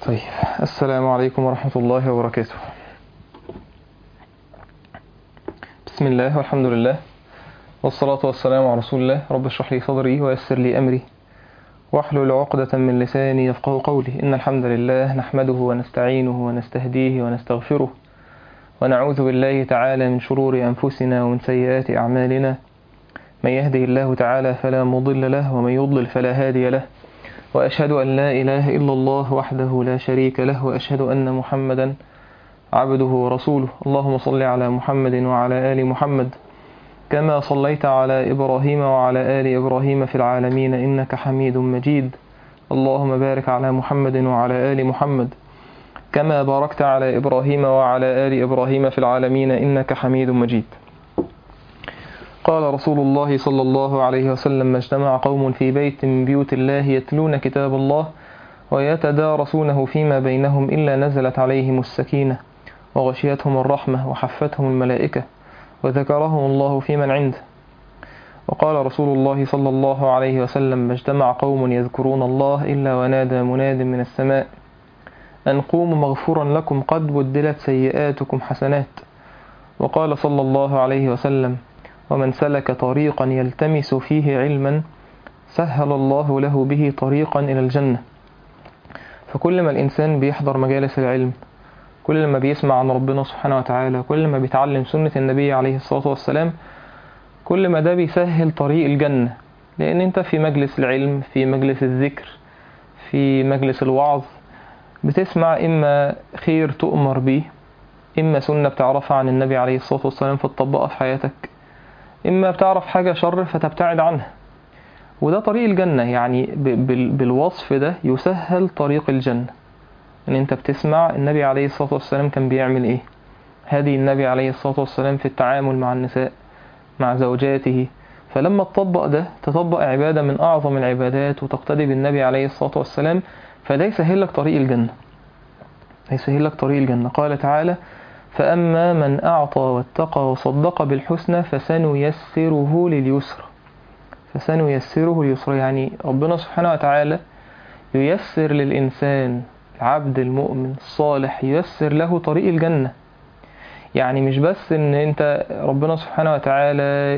طيب السلام عليكم ورحمة الله وبركاته بسم الله والحمد لله والصلاة والسلام على رسول الله رب اشرح لي صدري ويسر لي أمري واحلل عقدة من لساني يفقه قولي إن الحمد لله نحمده ونستعينه ونستهديه ونستغفره ونعوذ بالله تعالى من شرور أنفسنا ومن سيئات أعمالنا من يهده الله تعالى فلا مضل له ومن يضلل فلا هادي له وأشهد أن لا إله إلا الله وحده لا شريك له وأشهد أن محمدا عبده ورسوله اللهم صل على محمد وعلى آل محمد كما صليت على إبراهيم وعلى آل إبراهيم في العالمين إنك حميد مجيد اللهم بارك على محمد وعلى آل محمد كما باركت على إبراهيم وعلى آل إبراهيم في العالمين إنك حميد مجيد قال رسول الله صلى الله عليه وسلم ما اجتمع قوم في بيت من بيوت الله يتلون كتاب الله ويتدارسونه فيما بينهم إلا نزلت عليهم السكينة وغشيتهم الرحمة وحفتهم الملائكة وذكرهم الله في من عنده وقال رسول الله صلى الله عليه وسلم ما اجتمع قوم يذكرون الله إلا ونادى مناد من السماء أن قوموا مغفورا لكم قد بدلت سيئاتكم حسنات وقال صلى الله عليه وسلم ومن سلك طريقا يلتمس فيه علما سهل الله له به طريقا إلى الجنة فكل ما الإنسان بيحضر مجالس العلم كل ما بيسمع عن ربنا سبحانه وتعالى كل ما بيتعلم سنة النبي عليه الصلاة والسلام كل ما ده بيسهل طريق الجنة لأن أنت في مجلس العلم في مجلس الذكر في مجلس الوعظ بتسمع إما خير تؤمر به إما سنة بتعرفها عن النبي عليه الصلاة والسلام فتطبقها في حياتك إما بتعرف حاجة شر فتبتعد عنها وده طريق الجنة يعني بالوصف ده يسهل طريق الجنة ان انت بتسمع النبي عليه الصلاة والسلام كان بيعمل ايه هدي النبي عليه الصلاة والسلام في التعامل مع النساء مع زوجاته فلما تطبق ده تطبق عبادة من أعظم العبادات وتقتدي بالنبي عليه الصلاة والسلام فده يسهل لك طريق الجنة يسهل لك طريق الجنة قال تعالى فأما من أعطى واتقى وصدق بالحسنى فسنيسره لليسر فسنيسره لليسر يعني ربنا سبحانه وتعالى ييسر للإنسان العبد المؤمن الصالح ييسر له طريق الجنة يعني مش بس ان انت ربنا سبحانه وتعالى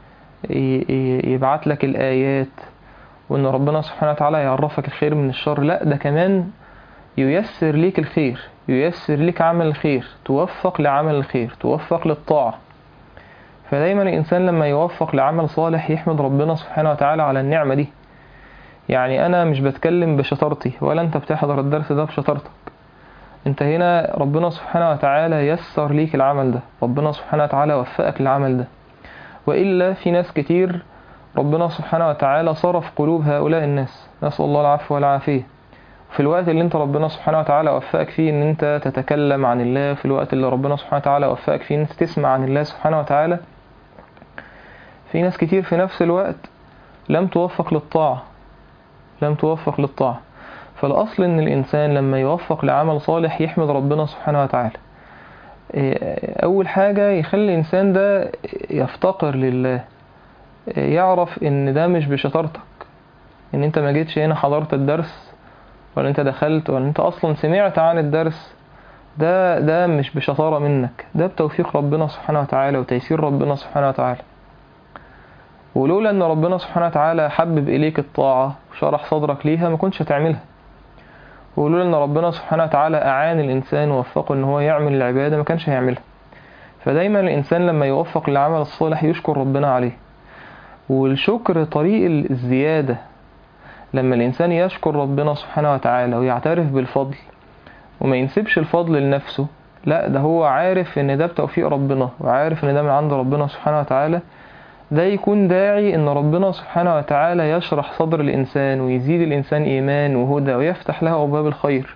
يبعت لك الآيات وان ربنا سبحانه وتعالى يعرفك الخير من الشر لا ده كمان ييسر ليك الخير ييسر لك عمل الخير توفق لعمل الخير توفق للطاعة فدايما الإنسان لما يوفق لعمل صالح يحمد ربنا سبحانه وتعالى على النعمة دي يعني أنا مش بتكلم بشطارتي ولا أنت بتحضر الدرس ده بشطارتك أنت هنا ربنا سبحانه وتعالى يسر ليك العمل ده ربنا سبحانه وتعالى وفقك للعمل ده وإلا في ناس كتير ربنا سبحانه وتعالى صرف قلوب هؤلاء الناس نسأل الله العفو والعافية في الوقت اللي انت ربنا سبحانه وتعالى وفقك فيه ان انت تتكلم عن الله في الوقت اللي ربنا سبحانه وتعالى وفقك فيه ان انت تسمع عن الله سبحانه وتعالى في ناس كتير في نفس الوقت لم توفق للطاعة لم توفق للطاعة فالأصل ان الإنسان لما يوفق لعمل صالح يحمد ربنا سبحانه وتعالى أول حاجة يخلي الإنسان ده يفتقر لله يعرف ان ده مش بشطارتك ان انت ما جيتش هنا حضرت الدرس ولا انت دخلت ولا انت اصلا سمعت عن الدرس ده ده مش بشطارة منك ده بتوفيق ربنا سبحانه وتعالى وتيسير ربنا سبحانه وتعالى ولولا ان ربنا سبحانه وتعالى حبب اليك الطاعة وشرح صدرك ليها ما كنتش هتعملها ولولا ان ربنا سبحانه وتعالى اعان الانسان ووفقه ان هو يعمل العبادة ما كانش هيعملها فدايما الانسان لما يوفق للعمل الصالح يشكر ربنا عليه والشكر طريق الزيادة لما الإنسان يشكر ربنا سبحانه وتعالى ويعترف بالفضل وما ينسبش الفضل لنفسه لا ده هو عارف ان ده بتوفيق ربنا وعارف ان ده من عند ربنا سبحانه وتعالى ده يكون داعي ان ربنا سبحانه وتعالى يشرح صدر الإنسان ويزيد الإنسان إيمان وهدى ويفتح له أبواب الخير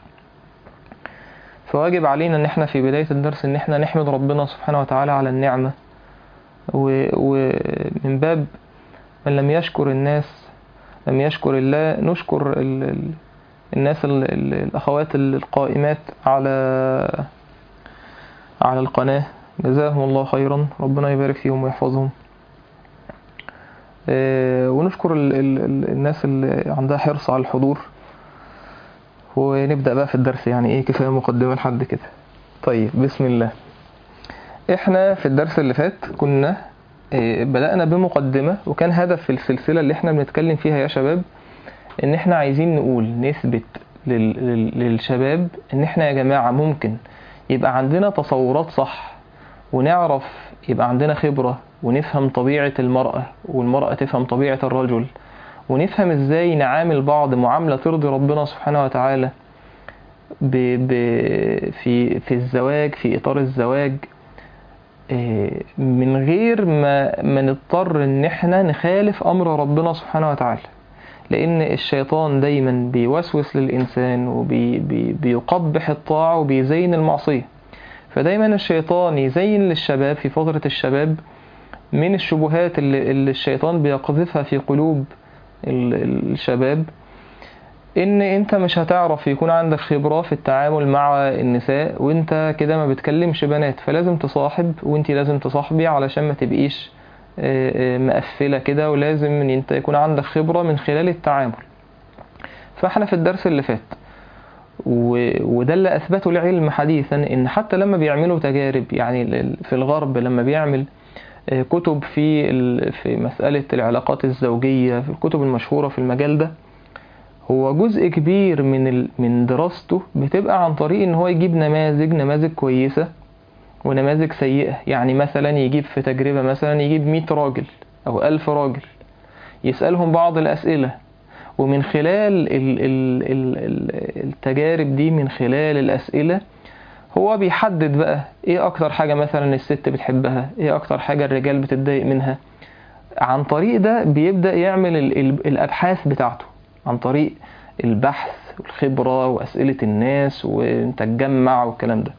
فواجب علينا ان احنا في بداية الدرس ان احنا نحمد ربنا سبحانه وتعالى على النعمة ومن باب من لم يشكر الناس لم يشكر الله نشكر ال ال الناس ال ال الأخوات القائمات على على القناة جزاهم الله خيرا ربنا يبارك فيهم ويحفظهم ونشكر ال ال الناس اللي عندها حرص على الحضور ونبدأ بقى في الدرس يعني ايه كفاية مقدمة لحد كده طيب بسم الله احنا في الدرس اللي فات كنا إيه، بدأنا بمقدمة وكان هدف في السلسلة اللي احنا بنتكلم فيها يا شباب ان احنا عايزين نقول نثبت لل- لل- للشباب ان احنا يا جماعة ممكن يبقى عندنا تصورات صح ونعرف يبقى عندنا خبرة ونفهم طبيعة المرأة والمرأة تفهم طبيعة الرجل ونفهم ازاي نعامل بعض معاملة ترضي ربنا سبحانه وتعالى ب ب في في الزواج في إطار الزواج إيه، من غير ما ما نضطر ان احنا نخالف امر ربنا سبحانه وتعالى لان الشيطان دايما بيوسوس للانسان وبيقبح الطاعه وبيزين المعصيه فدايما الشيطان يزين للشباب في فتره الشباب من الشبهات اللي, اللي الشيطان بيقذفها في قلوب ال- ال- الشباب ان انت مش هتعرف يكون عندك خبرة في التعامل مع النساء وانت كده ما بتكلمش بنات فلازم تصاحب وانت لازم تصاحبي علشان ما تبقيش آه، آه، مقفلة كده ولازم ان انت يكون عندك خبرة من خلال التعامل فاحنا في الدرس اللي فات و... وده اللي اثبته العلم حديثا ان حتى لما بيعملوا تجارب يعني ال- في الغرب لما بيعمل آه، كتب في ال... في مسألة العلاقات الزوجية في الكتب المشهورة في المجال ده هو جزء كبير من ال... من دراسته بتبقى عن طريق ان هو يجيب نماذج نماذج كويسة ونماذج سيئة يعني مثلا يجيب في تجربة مثلا يجيب 100 راجل او 1000 راجل يسألهم بعض الأسئلة ومن خلال ال... ال... ال... ال- التجارب دي من خلال الأسئلة هو بيحدد بقى ايه اكتر حاجة مثلا الست بتحبها ايه اكتر حاجة الرجال بتتضايق منها عن طريق ده بيبدأ يعمل ال... ال... الابحاث بتاعته عن طريق البحث والخبرة وأسئلة الناس وانت تجمع والكلام ده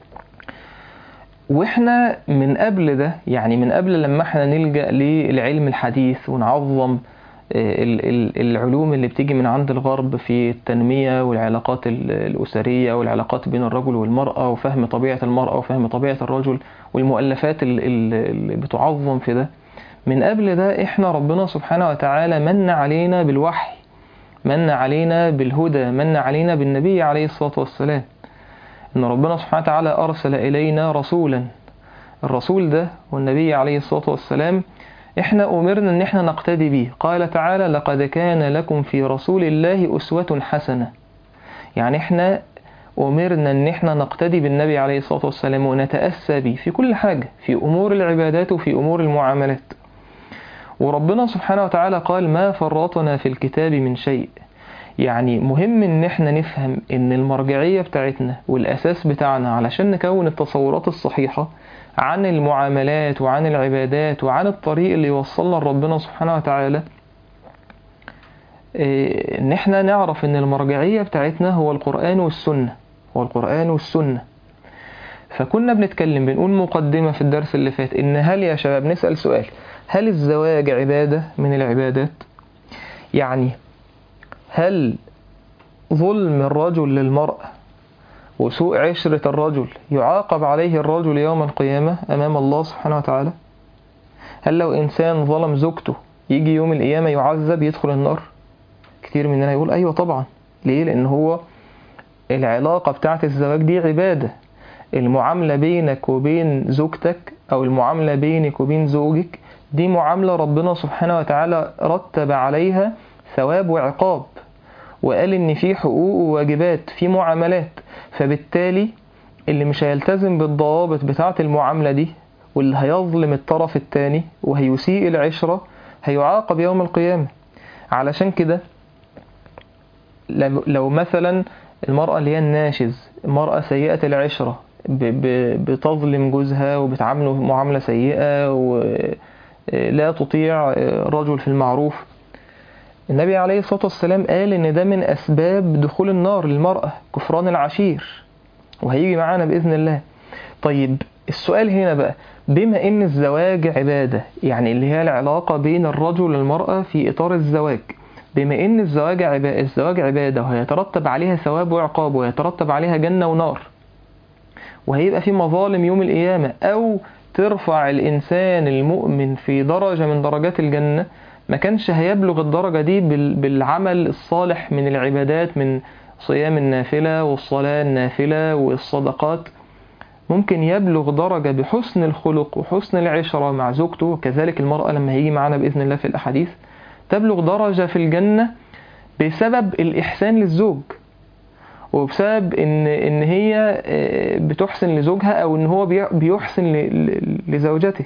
واحنا من قبل ده يعني من قبل لما احنا نلجأ للعلم الحديث ونعظم آه، ال- ال- العلوم اللي بتيجي من عند الغرب في التنمية والعلاقات ال- الأسرية والعلاقات بين الرجل والمرأة وفهم طبيعة المرأة وفهم طبيعة الرجل والمؤلفات ال- ال- اللي بتعظم في ده من قبل ده احنا ربنا سبحانه وتعالى من علينا بالوحي من علينا بالهدى من علينا بالنبي عليه الصلاة والسلام إن ربنا سبحانه وتعالى أرسل إلينا رسولا الرسول ده والنبي عليه الصلاة والسلام إحنا أمرنا إن إحنا نقتدي به قال تعالى لقد كان لكم في رسول الله أسوة حسنة يعني إحنا أمرنا إن إحنا نقتدي بالنبي عليه الصلاة والسلام ونتأسى به في كل حاجة في أمور العبادات وفي أمور المعاملات وربنا سبحانه وتعالى قال ما فرطنا في الكتاب من شيء يعني مهم ان احنا نفهم ان المرجعية بتاعتنا والاساس بتاعنا علشان نكون التصورات الصحيحة عن المعاملات وعن العبادات وعن الطريق اللي يوصلنا لربنا سبحانه وتعالى إيه، ان احنا نعرف ان المرجعية بتاعتنا هو القرآن والسنة هو القرآن والسنة فكنا بنتكلم بنقول مقدمة في الدرس اللي فات ان هل يا شباب نسأل سؤال هل الزواج عبادة من العبادات يعني هل ظلم الرجل للمرأة وسوء عشرة الرجل يعاقب عليه الرجل يوم القيامة أمام الله سبحانه وتعالى هل لو إنسان ظلم زوجته يجي يوم القيامة يعذب يدخل النار كتير مننا يقول أيوة طبعا ليه لأن هو العلاقة بتاعت الزواج دي عبادة المعاملة بينك وبين زوجتك أو المعاملة بينك وبين زوجك دي معاملة ربنا سبحانه وتعالى رتب عليها ثواب وعقاب وقال إن في حقوق وواجبات في معاملات فبالتالي اللي مش هيلتزم بالضوابط بتاعة المعاملة دي واللي هيظلم الطرف التاني وهيسيء العشرة هيعاقب يوم القيامة علشان كده لو- لو مثلا المرأة اللي هي الناشز المرأة سيئة العشرة ب- ب- بتظلم جوزها وبتعامله معاملة سيئة ولا تطيع الرجل في المعروف النبي عليه الصلاة والسلام قال إن ده من أسباب دخول النار للمرأة كفران العشير وهيجي معانا بإذن الله طيب السؤال هنا بقى بما إن الزواج عبادة يعني اللي هي العلاقة بين الرجل والمرأة في إطار الزواج بما إن الزواج عبادة, الزواج عبادة وهيترتب عليها ثواب وعقاب ويترتب عليها جنة ونار وهيبقى في مظالم يوم القيامة أو ترفع الإنسان المؤمن في درجة من درجات الجنة ما كانش هيبلغ الدرجة دي بال- بالعمل الصالح من العبادات من صيام النافلة والصلاة النافلة والصدقات ممكن يبلغ درجة بحسن الخلق وحسن العشرة مع زوجته وكذلك المرأة لما هيجي معنا بإذن الله في الأحاديث تبلغ درجة في الجنة بسبب الإحسان للزوج وبسبب إن إن هي آه، بتحسن لزوجها أو إن هو بي- بيحسن ل- ل- لزوجته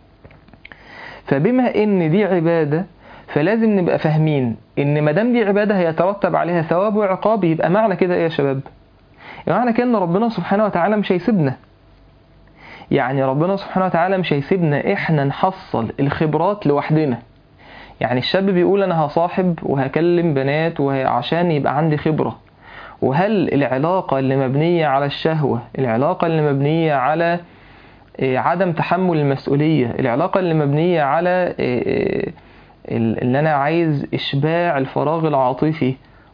فبما إن دي عبادة فلازم نبقى فاهمين إن ما دام دي عبادة هيترتب عليها ثواب وعقاب يبقى معنى كده إيه يا شباب؟ معنى كده إن ربنا سبحانه وتعالى مش هيسيبنا يعني ربنا سبحانه وتعالى مش هيسيبنا احنا نحصل الخبرات لوحدنا يعني الشاب بيقول انا هصاحب وهكلم بنات وه- عشان يبقى عندي خبرة وهل العلاقة اللي مبنية على الشهوة العلاقة اللي مبنية على آه، عدم تحمل المسؤولية العلاقة اللي مبنية على آه، آه، ال- اللي انا عايز اشباع الفراغ العاطفي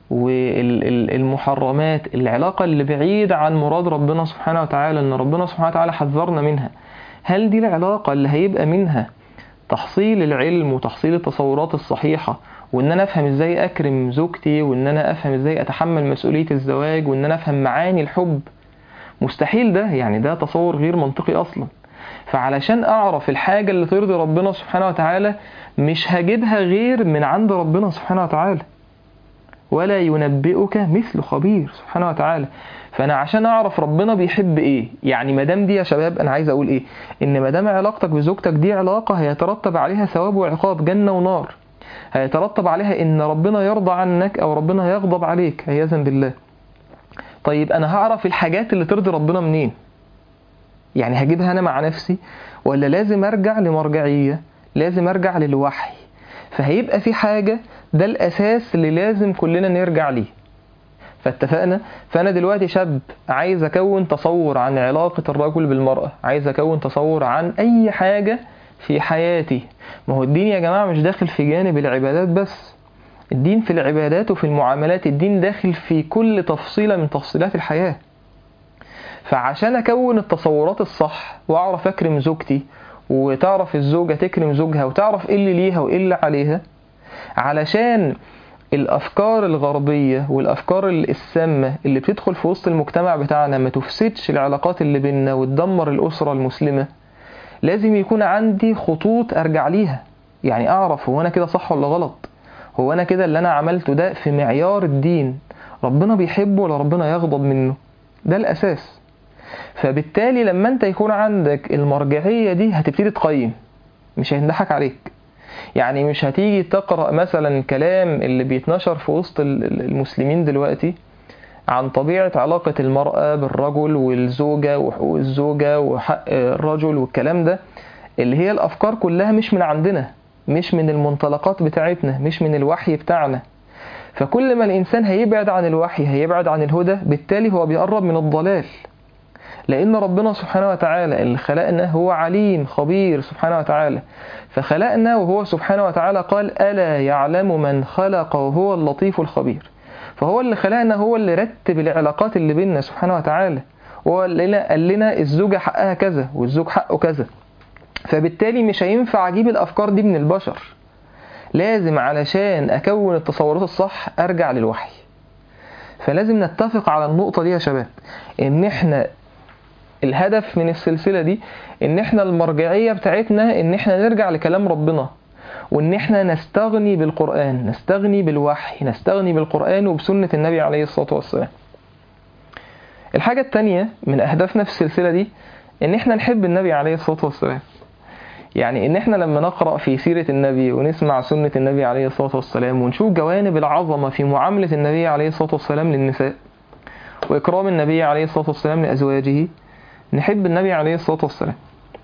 والمحرمات العلاقة اللي بعيد عن مراد ربنا سبحانه وتعالى ان ربنا سبحانه وتعالى حذرنا منها هل دي العلاقة اللي هيبقى منها تحصيل العلم وتحصيل التصورات الصحيحة وان انا افهم ازاي اكرم زوجتي وان انا افهم ازاي اتحمل مسؤولية الزواج وان انا افهم معاني الحب مستحيل ده يعني ده تصور غير منطقي اصلا فعلشان اعرف الحاجة اللي ترضي ربنا سبحانه وتعالى مش هجيبها غير من عند ربنا سبحانه وتعالى ولا ينبئك مثل خبير سبحانه وتعالى فانا عشان اعرف ربنا بيحب ايه يعني ما دام دي يا شباب انا عايز اقول ايه ان ما دام علاقتك بزوجتك دي علاقه هيترتب عليها ثواب وعقاب جنه ونار هيترتب عليها ان ربنا يرضى عنك او ربنا يغضب عليك عياذا بالله طيب انا هعرف الحاجات اللي ترضي ربنا منين يعني هجيبها انا مع نفسي ولا لازم ارجع لمرجعيه لازم ارجع للوحي فهيبقى في حاجه ده الاساس اللي لازم كلنا نرجع ليه فاتفقنا فانا دلوقتي شاب عايز اكون تصور عن علاقه الرجل بالمراه عايز اكون تصور عن اي حاجه في حياتي ما هو الدين يا جماعه مش داخل في جانب العبادات بس الدين في العبادات وفي المعاملات الدين داخل في كل تفصيله من تفصيلات الحياه فعشان اكون التصورات الصح واعرف اكرم زوجتي وتعرف الزوجه تكرم زوجها وتعرف ايه اللي ليها وايه اللي عليها علشان الافكار الغربيه والافكار السامه اللي بتدخل في وسط المجتمع بتاعنا ما تفسدش العلاقات اللي بيننا وتدمر الاسره المسلمه لازم يكون عندي خطوط ارجع ليها يعني اعرف هو انا كده صح ولا غلط هو انا كده اللي انا عملته ده في معيار الدين ربنا بيحبه ولا ربنا يغضب منه ده الاساس فبالتالي لما انت يكون عندك المرجعيه دي هتبتدي تقيم مش هينضحك عليك يعني مش هتيجي تقرأ مثلا كلام اللي بيتنشر في وسط المسلمين دلوقتي عن طبيعة علاقة المرأة بالرجل والزوجة وحقوق الزوجة وحق الرجل والكلام ده اللي هي الأفكار كلها مش من عندنا مش من المنطلقات بتاعتنا مش من الوحي بتاعنا فكل ما الإنسان هيبعد عن الوحي هيبعد عن الهدى بالتالي هو بيقرب من الضلال لأن ربنا سبحانه وتعالى اللي خلقنا هو عليم خبير سبحانه وتعالى فخلقنا وهو سبحانه وتعالى قال ألا يعلم من خلق وهو اللطيف الخبير فهو اللي خلقنا هو اللي رتب العلاقات اللي بيننا سبحانه وتعالى هو اللي قال لنا الزوجة حقها كذا والزوج حقه كذا فبالتالي مش هينفع أجيب الأفكار دي من البشر لازم علشان أكون التصورات الصح أرجع للوحي فلازم نتفق على النقطة دي يا شباب إن إحنا الهدف من السلسلة دي ان احنا المرجعية بتاعتنا ان احنا نرجع لكلام ربنا وان احنا نستغني بالقرآن نستغني بالوحي نستغني بالقرآن وبسنة النبي عليه الصلاة والسلام الحاجة التانية من اهدافنا في السلسلة دي ان احنا نحب النبي عليه الصلاة والسلام يعني ان احنا لما نقرأ في سيرة النبي ونسمع سنة النبي عليه الصلاة والسلام ونشوف جوانب العظمة في معاملة النبي عليه الصلاة والسلام للنساء وإكرام النبي عليه الصلاة والسلام لأزواجه نحب النبي عليه الصلاة والسلام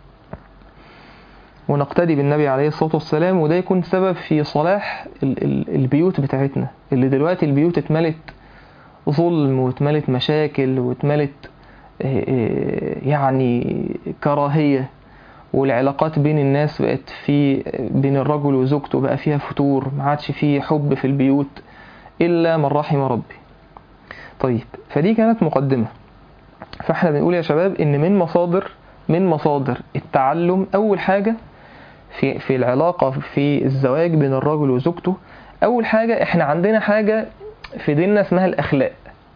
ونقتدي بالنبي عليه الصلاة والسلام وده يكون سبب في صلاح ال- ال- البيوت بتاعتنا اللي دلوقتي البيوت اتملت ظلم واتملت مشاكل واتملت آه، آه، يعني كراهية والعلاقات بين الناس بقت في بين الرجل وزوجته بقى فيها فتور ما عادش فيه حب في البيوت إلا من رحم ربي طيب فدي كانت مقدمة فاحنا بنقول يا شباب ان من مصادر من مصادر التعلم اول حاجه في في العلاقه في الزواج بين الرجل وزوجته اول حاجه احنا عندنا حاجه في ديننا اسمها الاخلاق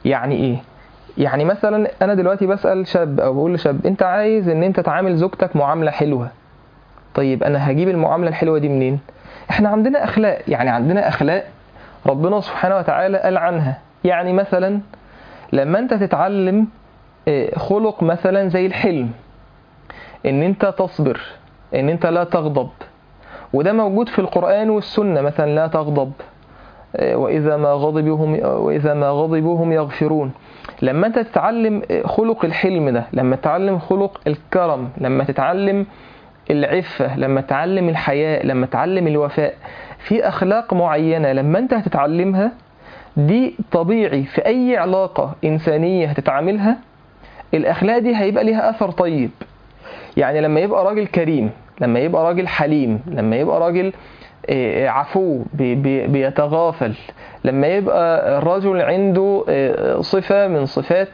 يعني ايه يعني مثلا انا دلوقتي بسال شاب او بقول لشاب انت عايز ان انت تعامل زوجتك معامله حلوه طيب انا هجيب المعامله الحلوه دي منين احنا عندنا اخلاق يعني عندنا اخلاق ربنا سبحانه وتعالى قال عنها يعني مثلا لما انت تتعلم آه، خلق مثلا زي الحلم ان انت تصبر ان انت لا تغضب وده موجود في القرآن والسنة مثلا لا تغضب آه، وإذا ما غضبوا هم وإذا ما غضبوا هم يغفرون لما انت تتعلم آه، خلق الحلم ده لما تتعلم خلق الكرم لما تتعلم العفة لما تتعلم الحياء لما تتعلم الوفاء في أخلاق معينة لما انت هتتعلمها دي طبيعي في أي علاقة إنسانية هتتعاملها الأخلاق دي هيبقى ليها أثر طيب يعني لما يبقى راجل كريم لما يبقى راجل حليم لما يبقى راجل آه، عفو بي- بي- بيتغافل لما يبقى الرجل عنده آه، صفة من صفات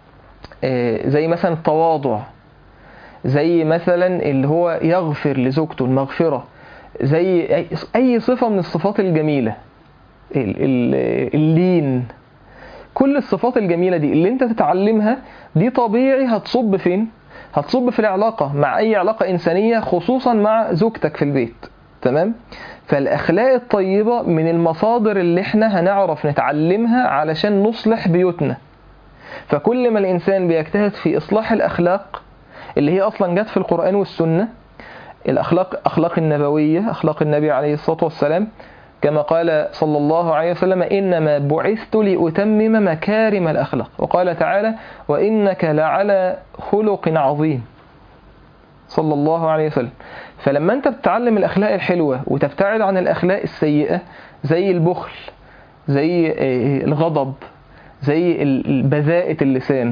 آه، زي مثلا التواضع زي مثلا اللي هو يغفر لزوجته المغفرة زي أي- أي صفة من الصفات الجميلة ال- ال- اللين كل الصفات الجميلة دي اللي انت تتعلمها دي طبيعي هتصب فين؟ هتصب في العلاقة مع أي علاقة إنسانية خصوصا مع زوجتك في البيت تمام؟ فالأخلاق الطيبة من المصادر اللي احنا هنعرف نتعلمها علشان نصلح بيوتنا فكل ما الإنسان بيجتهد في إصلاح الأخلاق اللي هي أصلا جت في القرآن والسنة الأخلاق أخلاق النبوية أخلاق النبي عليه الصلاة والسلام كما قال صلى الله عليه وسلم إنما بعثت لأتمم مكارم الأخلاق وقال تعالى وإنك لعلى خلق عظيم صلى الله عليه وسلم فلما أنت بتتعلم الأخلاق الحلوة وتبتعد عن الأخلاق السيئة زي البخل زي آه، الغضب زي ال- بذاءة اللسان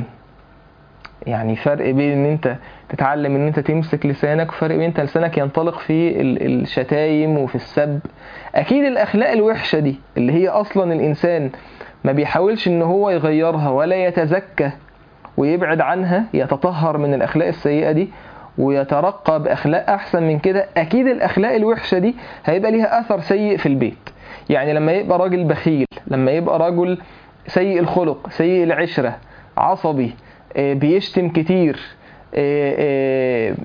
يعني فرق بين ان انت تتعلم ان انت تمسك لسانك وفرق بين انت لسانك ينطلق في ال- الشتايم وفي السب اكيد الاخلاق الوحشه دي اللي هي اصلا الانسان ما بيحاولش ان هو يغيرها ولا يتزكى ويبعد عنها يتطهر من الاخلاق السيئه دي ويترقى باخلاق احسن من كده اكيد الاخلاق الوحشه دي هيبقى ليها اثر سيء في البيت يعني لما يبقى راجل بخيل لما يبقى رجل سيء الخلق سيء العشره عصبي آه، بيشتم كتير آه، آه،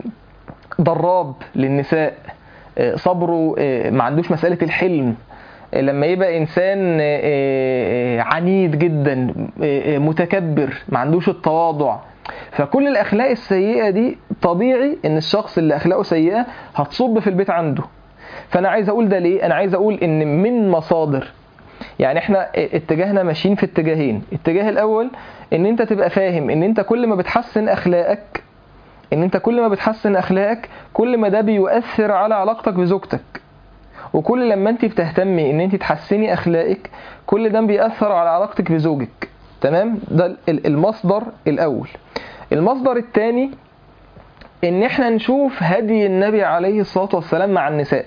ضراب للنساء آه، صبره آه، ما عندوش مسألة الحلم آه، لما يبقى إنسان آه، آه، عنيد جدا آه، آه، متكبر ما عندوش التواضع فكل الأخلاق السيئة دي طبيعي إن الشخص اللي أخلاقه سيئة هتصب في البيت عنده فأنا عايز أقول ده ليه؟ أنا عايز أقول إن من مصادر يعني احنا اتجاهنا ماشيين في اتجاهين الاتجاه الاول ان انت تبقى فاهم ان انت كل ما بتحسن اخلاقك ان انت كل ما بتحسن اخلاقك كل ما ده بيؤثر على علاقتك بزوجتك وكل لما انت بتهتمي ان انت تحسني اخلاقك كل ده بيأثر على علاقتك بزوجك تمام ده ال- المصدر الاول المصدر الثاني ان احنا نشوف هدي النبي عليه الصلاة والسلام مع النساء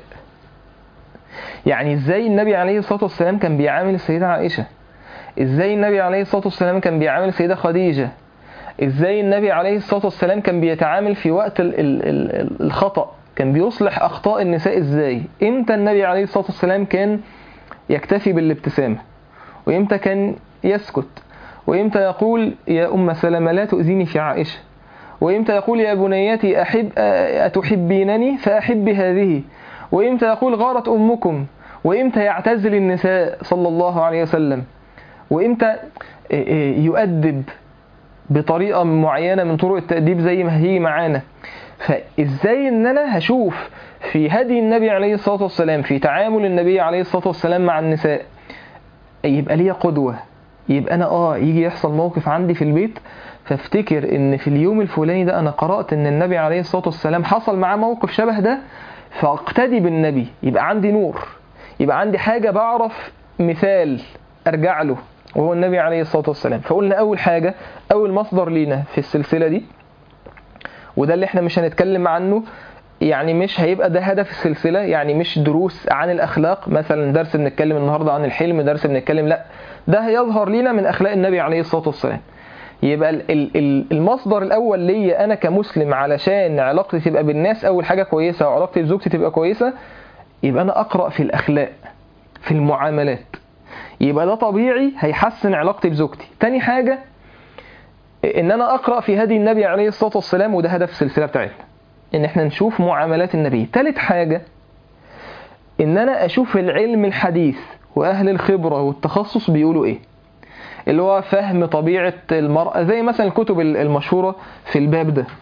يعني ازاي النبي عليه الصلاة والسلام كان بيعامل السيدة عائشة ازاي النبي عليه الصلاة والسلام كان بيعامل السيدة خديجة ازاي النبي عليه الصلاة والسلام كان بيتعامل في وقت ال ال ال الخطأ كان بيصلح أخطاء النساء ازاي امتى النبي عليه الصلاة والسلام كان يكتفي بالابتسامة وامتى كان يسكت وامتى يقول يا أم سلمة لا تؤذيني في عائشة وامتى يقول يا بنيتي أحب أتحبينني فأحب هذه وامتى يقول غارت أمكم وامتى يعتزل النساء صلى الله عليه وسلم وامتى يؤدب بطريقة معينة من طرق التأديب زي ما هي معانا فازاي ان انا هشوف في هدي النبي عليه الصلاة والسلام في تعامل النبي عليه الصلاة والسلام مع النساء يبقى ليا قدوة يبقى انا اه يجي يحصل موقف عندي في البيت فافتكر ان في اليوم الفلاني ده انا قرأت ان النبي عليه الصلاة والسلام حصل معاه موقف شبه ده فاقتدي بالنبي يبقى عندي نور يبقى عندي حاجة بعرف مثال ارجع له وهو النبي عليه الصلاة والسلام فقلنا اول حاجة اول مصدر لينا في السلسلة دي وده اللي احنا مش هنتكلم عنه يعني مش هيبقى ده هدف السلسلة يعني مش دروس عن الأخلاق مثلا درس بنتكلم النهاردة عن الحلم درس بنتكلم لا ده هيظهر لينا من أخلاق النبي عليه الصلاة والسلام يبقى ال- ال- المصدر الأول ليا أنا كمسلم علشان علاقتي تبقى بالناس أول حاجة كويسة وعلاقتي بزوجتي تبقى كويسة يبقى أنا أقرأ في الأخلاق في المعاملات يبقى ده طبيعي هيحسن علاقتي بزوجتي تاني حاجة ان انا اقرأ في هدي النبي عليه الصلاة والسلام وده هدف السلسلة بتاعتنا ان احنا نشوف معاملات النبي تالت حاجة ان انا اشوف العلم الحديث واهل الخبرة والتخصص بيقولوا ايه اللي هو فهم طبيعة المرأة زي مثلا الكتب المشهورة في الباب ده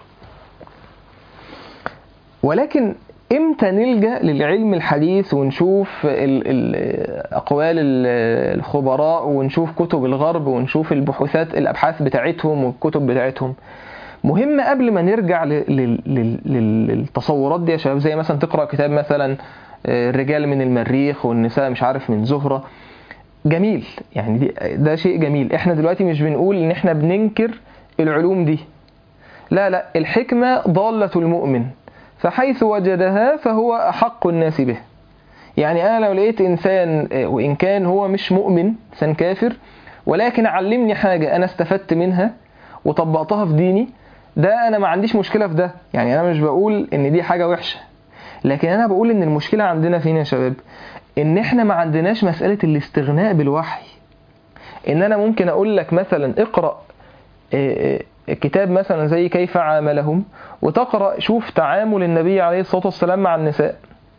ولكن امتى نلجأ للعلم الحديث ونشوف ال ال أقوال ال- الخبراء ونشوف كتب الغرب ونشوف البحوثات الأبحاث بتاعتهم والكتب بتاعتهم مهم قبل ما نرجع ل- لل- لل- لل- للتصورات دي يا شباب زي مثلا تقرأ كتاب مثلا آه، الرجال من المريخ والنساء مش عارف من زهرة جميل يعني دي ده شيء جميل احنا دلوقتي مش بنقول ان احنا بننكر العلوم دي لا لا الحكمة ضالة المؤمن فحيث وجدها فهو أحق الناس به يعني أنا لو لقيت إنسان آه، وإن كان هو مش مؤمن إنسان كافر ولكن علمني حاجة أنا استفدت منها وطبقتها في ديني ده أنا ما عنديش مشكلة في ده يعني أنا مش بقول إن دي حاجة وحشة لكن أنا بقول إن المشكلة عندنا فين يا شباب إن إحنا ما عندناش مسألة الاستغناء بالوحي إن أنا ممكن أقول لك مثلا اقرأ آه، آه، كتاب مثلا زي كيف عاملهم وتقرأ شوف تعامل النبي عليه الصلاة والسلام مع النساء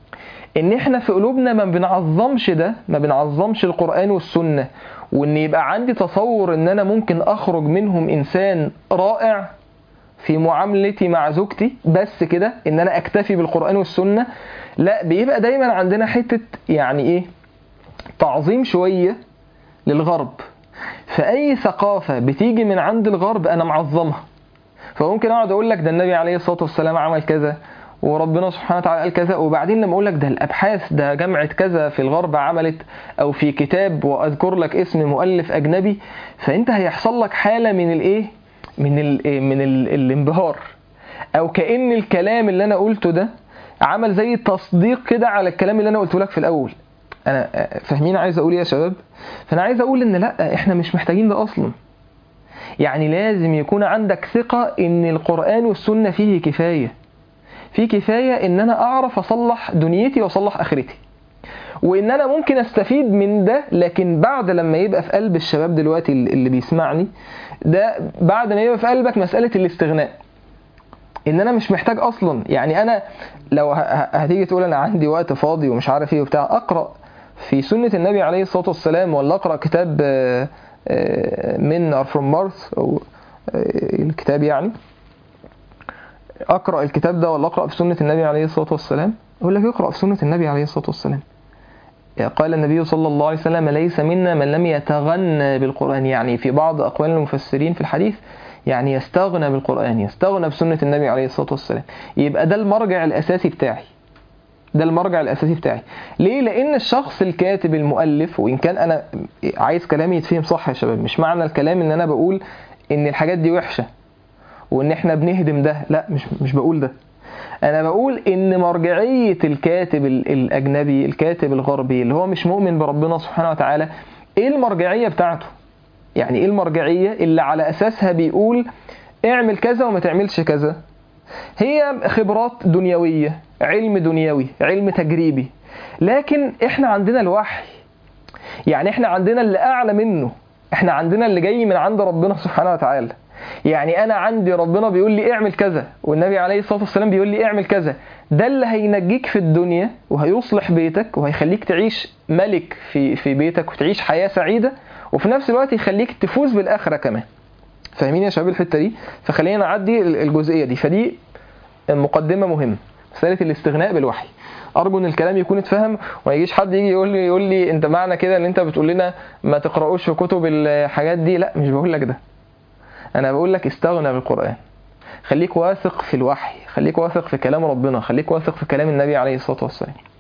ان احنا في قلوبنا ما بنعظمش ده ما بنعظمش القرآن والسنة وان يبقى عندي تصور ان انا ممكن اخرج منهم انسان رائع في معاملتي مع زوجتي بس كده ان انا اكتفي بالقرآن والسنة لا بيبقى دايما عندنا حتة يعني ايه تعظيم شوية للغرب فأي ثقافة بتيجي من عند الغرب أنا معظمها فممكن أقعد أقول لك ده النبي عليه الصلاة والسلام عمل كذا وربنا سبحانه وتعالى قال كذا وبعدين لما أقول لك ده الأبحاث ده جامعة كذا في الغرب عملت أو في كتاب وأذكر لك اسم مؤلف أجنبي فأنت هيحصل لك حالة من الإيه؟ من ال من ال الانبهار أو كأن الكلام اللي أنا قلته ده عمل زي تصديق كده على الكلام اللي أنا قلته لك في الأول انا فاهمين عايز اقول ايه يا شباب فانا عايز اقول ان لا احنا مش محتاجين ده اصلا يعني لازم يكون عندك ثقة ان القرآن والسنة فيه كفاية في كفاية ان انا اعرف اصلح دنيتي واصلح اخرتي وان انا ممكن استفيد من ده لكن بعد لما يبقى في قلب الشباب دلوقتي اللي بيسمعني ده بعد ما يبقى في قلبك مسألة الاستغناء ان انا مش محتاج اصلا يعني انا لو ه- ه- هتيجي تقول انا عندي وقت فاضي ومش عارف ايه وبتاع اقرا في سنة النبي عليه الصلاة والسلام ولا اقرا كتاب آه، آه، من ار فروم مارث او آه، الكتاب يعني اقرا الكتاب ده ولا اقرا في سنة النبي عليه الصلاة والسلام يقول لك اقرا في سنة النبي عليه الصلاة والسلام قال النبي صلى الله عليه وسلم ليس منا من لم يتغنى بالقرآن يعني في بعض أقوال المفسرين في الحديث يعني يستغنى بالقرآن يستغنى بسنة النبي عليه الصلاة والسلام يبقى ده المرجع الأساسي بتاعي ده المرجع الأساسي بتاعي ليه؟ لأن الشخص الكاتب المؤلف وإن كان أنا عايز كلامي يتفهم صح يا شباب مش معنى الكلام إن أنا بقول إن الحاجات دي وحشة وإن إحنا بنهدم ده لا مش مش بقول ده انا بقول ان مرجعيه الكاتب ال- الاجنبي الكاتب الغربي اللي هو مش مؤمن بربنا سبحانه وتعالى ايه المرجعيه بتاعته يعني ايه المرجعيه اللي على اساسها بيقول اعمل كذا وما تعملش كذا هي خبرات دنيويه علم دنيوي علم تجريبي لكن احنا عندنا الوحي يعني احنا عندنا اللي اعلى منه احنا عندنا اللي جاي من عند ربنا سبحانه وتعالى يعني انا عندي ربنا بيقول لي اعمل كذا والنبي عليه الصلاه والسلام بيقول لي اعمل كذا ده اللي هينجيك في الدنيا وهيصلح بيتك وهيخليك تعيش ملك في في بيتك وتعيش حياه سعيده وفي نفس الوقت يخليك تفوز بالاخره كمان فاهمين يا شباب الحته دي فخلينا نعدي الجزئيه دي فدي مقدمه مهمه مساله الاستغناء بالوحي ارجو ان الكلام يكون اتفهم وما يجيش حد يجي يقول لي يقول لي انت معنى كده ان انت بتقول لنا ما تقراوش في كتب الحاجات دي لا مش بقول لك ده انا بقول لك استغنى بالقران خليك واثق في الوحي خليك واثق في كلام ربنا خليك واثق في كلام النبي عليه الصلاه والسلام